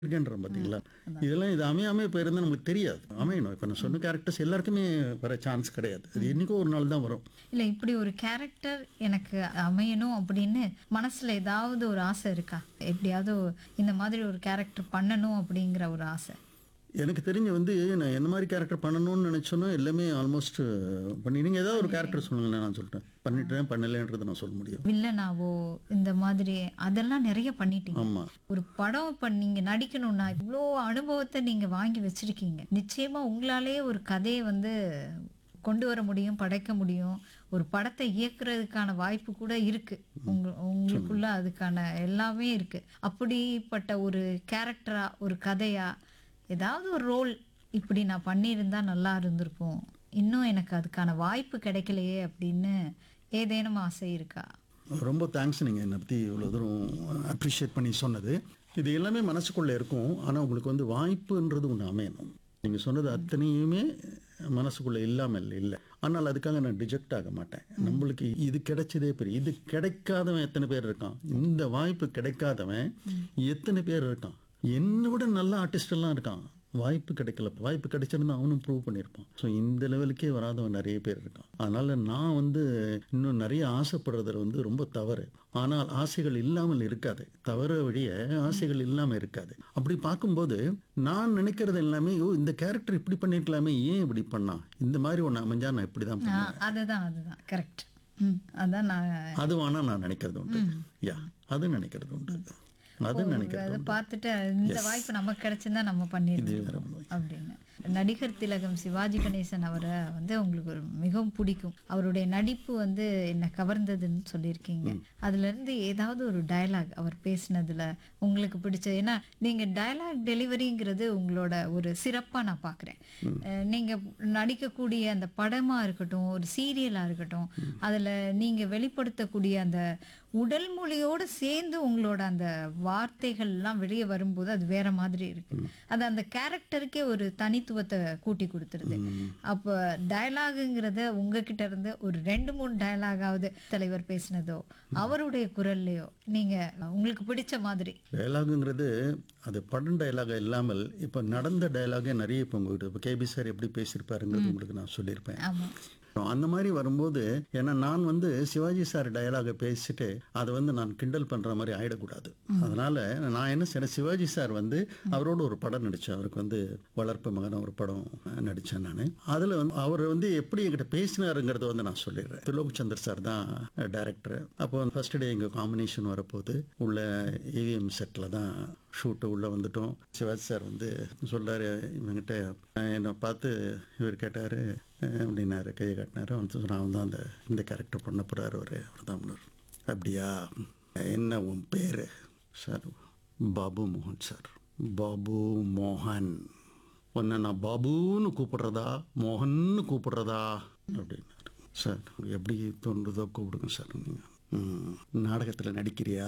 இருக்கேன்றோம் பார்த்தீங்களா இதெல்லாம் இது அமையாமல் இப்போ இருந்தால் நமக்கு தெரியாது அமையணும் இப்போ நான் சொன்ன கேரக்டர்ஸ் எல்லாருக்குமே வர சான்ஸ் கிடையாது அது என்னைக்கோ ஒரு நாள் தான் வரும் இல்லை இப்படி ஒரு கேரக்டர் எனக்கு அமையணும் அப்படின்னு மனசுல ஏதாவது ஒரு ஆசை இருக்கா எப்படியாவது இந்த மாதிரி ஒரு கேரக்டர் பண்ணணும் அப்படிங்கிற ஒரு ஆசை எனக்கு தெரிஞ்ச வந்து நான் என்ன மாதிரி கேரக்டர் பண்ணணும்னு நினச்சோன்னோ எல்லாமே ஆல்மோஸ்ட் பண்ணி நீங்கள் ஏதாவது ஒரு கேரக்டர் சொல்லுங்களேன் நான் சொல்லிட்டேன் பண்ணிட்டேன் பண்ணலைன்றதை நான் சொல்ல முடியும் வில்லனாவோ இந்த மாதிரி அதெல்லாம் நிறைய பண்ணிட்டீங்க ஆமாம் ஒரு படம் இப்ப நீங்க நடிக்கணும்னா இவ்வளோ அனுபவத்தை நீங்க வாங்கி வச்சிருக்கீங்க நிச்சயமா உங்களாலேயே ஒரு கதையை வந்து கொண்டு வர முடியும் படைக்க முடியும் ஒரு படத்தை இயக்குறதுக்கான வாய்ப்பு கூட இருக்கு உங்க உங்களுக்குள்ள அதுக்கான எல்லாமே இருக்கு அப்படிப்பட்ட ஒரு கேரக்டரா ஒரு கதையா ஏதாவது ஒரு ரோல் இப்படி நான் பண்ணியிருந்தா நல்லா இருந்திருக்கும் இன்னும் எனக்கு அதுக்கான வாய்ப்பு கிடைக்கலையே அப்படின்னு ஏதேனும் ஆசை இருக்கா ரொம்ப தேங்க்ஸ் நீங்கள் என்னை பற்றி இவ்வளோ தூரம் அப்ரிஷியேட் பண்ணி சொன்னது இது எல்லாமே மனசுக்குள்ளே இருக்கும் ஆனால் உங்களுக்கு வந்து வாய்ப்புன்றது ஒன்று அமையணும் நீங்கள் சொன்னது அத்தனையுமே மனசுக்குள்ளே இல்லாமல் இல்லை ஆனால் அதுக்காக நான் டிஜெக்ட் ஆக மாட்டேன் நம்மளுக்கு இது கிடைச்சதே பெரிய இது கிடைக்காதவன் எத்தனை பேர் இருக்கான் இந்த வாய்ப்பு கிடைக்காதவன் எத்தனை பேர் இருக்கான் என்னை விட நல்ல ஆர்டிஸ்ட் எல்லாம் இருக்கான் வாய்ப்பு கிடைக்கல வாய்ப்பு கிடைச்சிருந்தா அவனும் ப்ரூவ் பண்ணியிருப்பான் ஸோ இந்த லெவலுக்கே வராதவன் நிறைய பேர் இருக்கான் அதனால நான் வந்து இன்னும் நிறைய ஆசைப்படுறதுல வந்து ரொம்ப தவறு ஆனால் ஆசைகள் இல்லாமல் இருக்காது தவறு வழிய ஆசைகள் இல்லாமல் இருக்காது அப்படி பார்க்கும்போது நான் நினைக்கிறது எல்லாமே ஓ இந்த கேரக்டர் இப்படி பண்ணியிருக்கலாமே ஏன் இப்படி பண்ணா இந்த மாதிரி ஒன்று அமைஞ்சா நான் இப்படி தான் ஆ, அதுதான் அதுதான் கரெக்ட் ம் அதான் நான் அது வேணா நான் நினைக்கிறது உண்டு யா அது நினைக்கிறது உண்டு அது நினைக்கிறது அதை பார்த்துட்டு இந்த வாய்ப்பு நமக்கு கிடைச்சிருந்தா நம்ம பண்ணிடணும் வேற ஒண்ணும் அப்படின்னு நடிகர் திலகம் சிவாஜி கணேசன் அவரை வந்து உங்களுக்கு ஒரு மிகவும் பிடிக்கும் அவருடைய நடிப்பு வந்து என்ன கவர்ந்ததுன்னு சொல்லியிருக்கீங்க அதுல இருந்து ஏதாவது ஒரு டயலாக் அவர் பேசினதுல உங்களுக்கு பிடிச்ச ஏன்னா நீங்க டயலாக் டெலிவரிங்கிறது உங்களோட ஒரு சிறப்பா நான் பாக்குறேன் அஹ் நீங்க நடிக்கக்கூடிய அந்த படமா இருக்கட்டும் ஒரு சீரியலா இருக்கட்டும் அதுல நீங்க வெளிப்படுத்தக்கூடிய அந்த உடல் மொழியோட சேர்ந்து உங்களோட அந்த வார்த்தைகள் எல்லாம் வெளியே வரும்போது அது வேற மாதிரி இருக்கு அது அந்த கேரக்டருக்கே ஒரு தனித்துவத்தை கூட்டி கொடுத்துருது அப்போ டயலாகுங்கிறத உங்ககிட்ட இருந்து ஒரு ரெண்டு மூணு டயலாகாவது தலைவர் பேசினதோ அவருடைய குரல்லையோ நீங்க உங்களுக்கு பிடிச்ச மாதிரி டயலாகுங்கிறது அது படம் டயலாக இல்லாமல் இப்போ நடந்த டயலாகே நிறைய இப்போ உங்ககிட்ட இப்போ கேபி சார் எப்படி பேசியிருப்பாருங்கிறது உங்களுக்கு நான் சொல்லியிருப்பேன் ஆமா அந்த மாதிரி வரும்போது ஏன்னா நான் வந்து சிவாஜி சார் டயலாக பேசிட்டு அதை வந்து நான் கிண்டல் பண்ற மாதிரி ஆயிடக்கூடாது அதனால நான் என்ன செய்யறேன் சிவாஜி சார் வந்து அவரோட ஒரு படம் நடித்தேன் அவருக்கு வந்து வளர்ப்பு மகன் ஒரு படம் நடித்தேன் நான் அதில் வந்து அவர் வந்து எப்படி என்கிட்ட பேசினாருங்கிறத வந்து நான் சொல்லிடுறேன் திலோக் சந்தர் சார் தான் டைரக்டர் அப்போ ஃபர்ஸ்ட் டே எங்கள் காம்பினேஷன் வரப்போது உள்ள ஏவிஎம் செட்டில் தான் ஷூட்டு உள்ளே வந்துட்டோம் சிவாஜி சார் வந்து சொல்றாரு இவங்கிட்ட என்னை பார்த்து இவர் கேட்டார் அப்படின்னாரு கையை காட்டினாரு அவன் சொன்னான், அவன் தான் அந்த இந்த கேரக்டர் பண்ண போகிறாரு அவர் அவர் தான் பண்ணார் அப்படியா என்ன உன் பேர் சார் பாபு மோகன் சார் பாபு மோகன் உன்னை நான் பாபுன்னு கூப்பிடுறதா மோகன்னு கூப்பிடுறதா அப்படின்னாரு சார் எப்படி தோன்றுதோ கூப்பிடுங்க சார் நீங்கள் நாடகத்தில் நடிக்கிறியா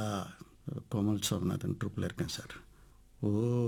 கோமல் சோமநாதன் ட்ரூப்பில் இருக்கேன் சார் ஓ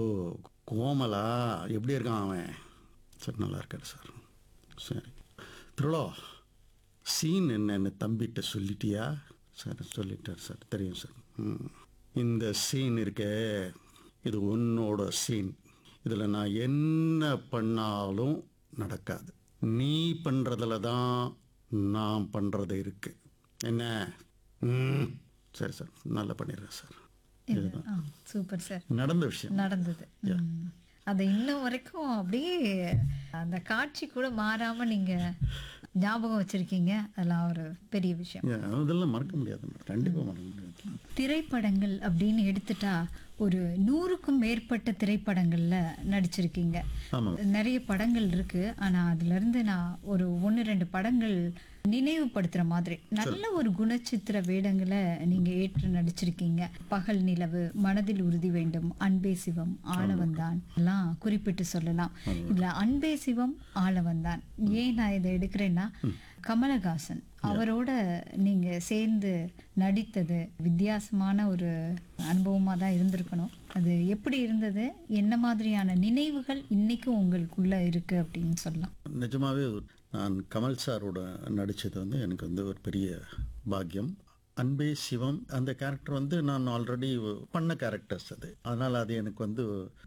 கோமலா எப்படி இருக்கான் அவன் சார் நல்லா இருக்காரு சார் சரி திருளோ சீன் என்னன்னு தம்பிகிட்ட சொல்லிட்டியா சார் சொல்லிட்டார் சார் தெரியும் சார் ம். இந்த சீன் இருக்கே இது உன்னோட சீன் இதில் நான் என்ன பண்ணாலும் நடக்காது நீ பண்ணுறதுல தான் நான் பண்ணுறது இருக்கு என்ன ம் சரி சார் நல்லா பண்ணிடுறேன் சார் இதுதான் சூப்பர் சார் நடந்த விஷயம் நடந்தது ம். அது இன்னும் வரைக்கும் அப்படியே அந்த காட்சி கூட மாறாம நீங்க ஞாபகம் வச்சிருக்கீங்க அதெல்லாம் ஒரு பெரிய விஷயம் Yeah, அதெல்லாம் மறக்க முடியாது கண்டிப்பாக மறக்க முடியாது திரைப்படங்கள் அப்படின்னு எடுத்துட்டா ஒரு நூறுக்கும் மேற்பட்ட திரைப்படங்கள்ல நடிச்சிருக்கீங்க ஆமாம் நிறைய படங்கள் இருக்கு ஆனா அதுல இருந்து நான் ஒரு ஒன்று ரெண்டு படங்கள் நினைவுபடுத்துற மாதிரி நல்ல ஒரு குணச்சித்திர வேடங்களை நீங்க ஏற்று நடிச்சிருக்கீங்க பகல் நிலவு மனதில் உறுதி வேண்டும் அன்பே சிவம் ஆளவந்தான் எல்லாம் குறிப்பிட்டு சொல்லலாம் இதுல அன்பே சிவம் ஆளவந்தான் ஏன் நான் இதை எடுக்கிறேன்னா கமலஹாசன் அவரோட நீங்க சேர்ந்து நடித்தது வித்தியாசமான ஒரு அனுபவமா தான் இருந்திருக்கணும் அது எப்படி இருந்தது என்ன மாதிரியான நினைவுகள் இன்னைக்கும் உங்களுக்குள்ள இருக்கு அப்படின்னு சொல்லலாம் நிஜமாவே நான் கமல் சாரோட நடித்தது வந்து எனக்கு வந்து ஒரு பெரிய பாக்கியம் அன்பே சிவம் அந்த கேரக்டர் வந்து நான் ஆல்ரெடி பண்ண கேரக்டர்ஸ் அது அதனால் அது எனக்கு வந்து